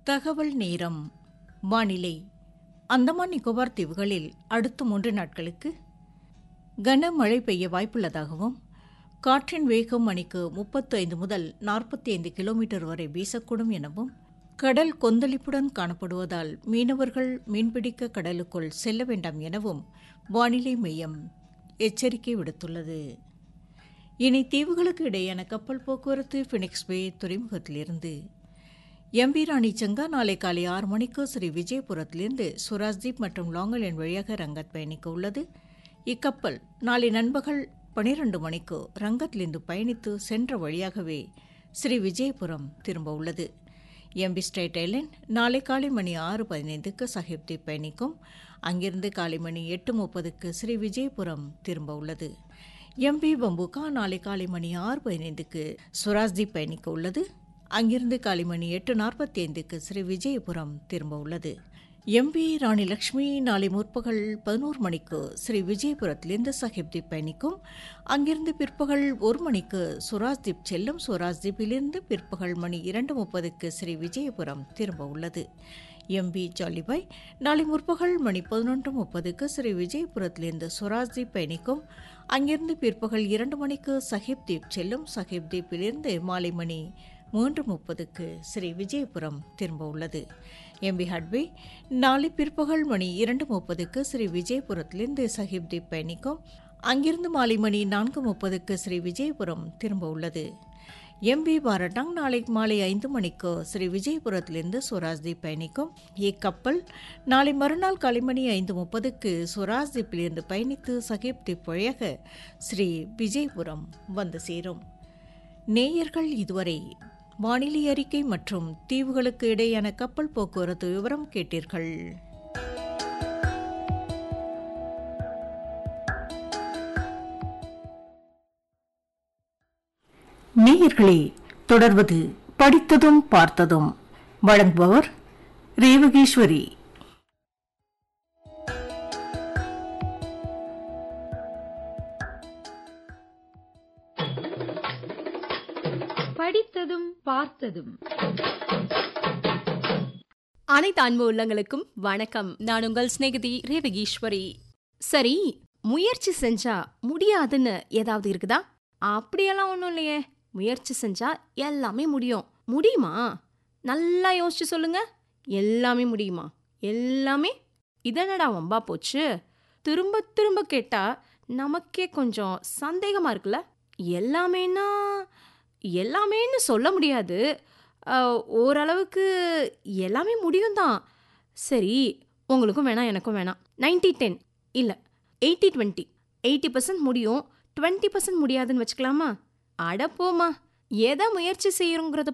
தகவல் நேரம் வானிலை அந்தமான் நிக்கோபார் தீவுகளில் அடுத்த மூன்று நாட்களுக்கு கனமழை பெய்ய வாய்ப்புள்ளதாகவும் காற்றின் வேகம் மணிக்கு முப்பத்து ஐந்து முதல் நாற்பத்தி ஐந்து கிலோமீட்டர் வரை வீசக்கூடும் எனவும் கடல் கொந்தளிப்புடன் காணப்படுவதால் மீனவர்கள் மீன்பிடிக்க கடலுக்குள் செல்ல வேண்டாம் எனவும் வானிலை மையம் எச்சரிக்கை விடுத்துள்ளது இனி தீவுகளுக்கு இடையேயான கப்பல் போக்குவரத்து ஃபினிக்ஸ் பே துறைமுகத்திலிருந்து எம்பி ராணி சங்கா நாளை காலை ஆறு மணிக்கு ஸ்ரீ விஜயபுரத்திலிருந்து சுராஜ்தீப் மற்றும் லாங்கலேண்ட் வழியாக ரங்கத் பயணிக்க உள்ளது இக்கப்பல் நாளை நண்பகல் பனிரெண்டு மணிக்கு ரங்கத்திலிருந்து பயணித்து சென்ற வழியாகவே ஸ்ரீ விஜயபுரம் திரும்ப உள்ளது எம்பி ஸ்டேட் ஐலண்ட் நாளை காலை மணி ஆறு பதினைந்துக்கு சாஹிப்தீப் பயணிக்கும் அங்கிருந்து காலை மணி எட்டு முப்பதுக்கு ஸ்ரீ விஜயபுரம் திரும்ப உள்ளது எம்பி பம்புகா நாளை காலை மணி ஆறு பதினைந்துக்கு சுராஜ்தீப் பயணிக்க உள்ளது அங்கிருந்து காலை மணி எட்டு நாற்பத்தி ஐந்துக்கு ஸ்ரீ விஜயபுரம் திரும்ப உள்ளது எம்பி ராணி லக்ஷ்மி நாளை முற்பகல் பதினோரு மணிக்கு ஸ்ரீ விஜயபுரத்திலிருந்து சாஹிப்தீப் பயணிக்கும் அங்கிருந்து பிற்பகல் ஒரு மணிக்கு சுராஜ்தீப் செல்லும் சுராஜ்தீப்பிலிருந்து பிற்பகல் மணி இரண்டு முப்பதுக்கு ஸ்ரீ விஜயபுரம் திரும்ப உள்ளது எம்பி ஜாலிபாய் நாளை முற்பகல் மணி பதினொன்று முப்பதுக்கு ஸ்ரீ விஜயபுரத்திலிருந்து சுராஜ்தீப் பயணிக்கும் அங்கிருந்து பிற்பகல் இரண்டு மணிக்கு சஹிப்தீப் செல்லும் சஹிப்தீப்பிலிருந்து மாலை மணி மூன்று முப்பதுக்கு ஸ்ரீ விஜயபுரம் திரும்ப உள்ளது எம்பி ஹட்பே நாளை பிற்பகல் மணி இரண்டு முப்பதுக்கு ஸ்ரீ விஜயபுரத்திலிருந்து சஹிப்தீப் பயணிக்கும் அங்கிருந்து மாலை மணி நான்கு முப்பதுக்கு ஸ்ரீ விஜயபுரம் திரும்ப உள்ளது எம்பி பாரட்டாங் நாளை மாலை ஐந்து மணிக்கு ஸ்ரீ விஜயபுரத்திலிருந்து சுராஜ்தீப் பயணிக்கும் இக்கப்பல் நாளை மறுநாள் காலை மணி ஐந்து முப்பதுக்கு சுராஜ்தீப்பிலிருந்து பயணித்து சஹிப்தீப் வழியாக ஸ்ரீ விஜயபுரம் வந்து சேரும் நேயர்கள் இதுவரை வானிலை அறிக்கை மற்றும் தீவுகளுக்கு இடையான கப்பல் போக்குவரத்து விவரம் கேட்டீர்கள் நேயர்களே தொடர்வது படித்ததும் பார்த்ததும் வழங்குபவர் ரேவகேஸ்வரி படித்ததும் பார்த்ததும் அனைத்து அன்பு உள்ளங்களுக்கும் வணக்கம் நான் உங்கள் சிநேகிதி ரேவகீஸ்வரி சரி முயற்சி செஞ்சா முடியாதுன்னு ஏதாவது இருக்குதா அப்படியெல்லாம் ஒன்றும் இல்லையே முயற்சி செஞ்சா எல்லாமே முடியும் முடியுமா நல்லா யோசிச்சு சொல்லுங்க எல்லாமே முடியுமா எல்லாமே இதனடா வம்பா போச்சு திரும்ப திரும்ப கேட்டா நமக்கே கொஞ்சம் சந்தேகமா இருக்குல்ல எல்லாமேனா எல்லாமேன்னு சொல்ல முடியாது அஹ், ஓரளவுக்கு எல்லாமே முடியும் தான் சரி உங்களுக்கும் வேணாம் எனக்கும் வேணாம் 90 டென் இல்லை எயிட்டி டுவெண்ட்டி எயிட்டி பர்சன்ட் முடியும் டுவெண்ட்டி பர்சன்ட் முடியாதுன்னு வச்சுக்கலாமா அட போமா எதை முயற்சி செய்யறோங்கிறத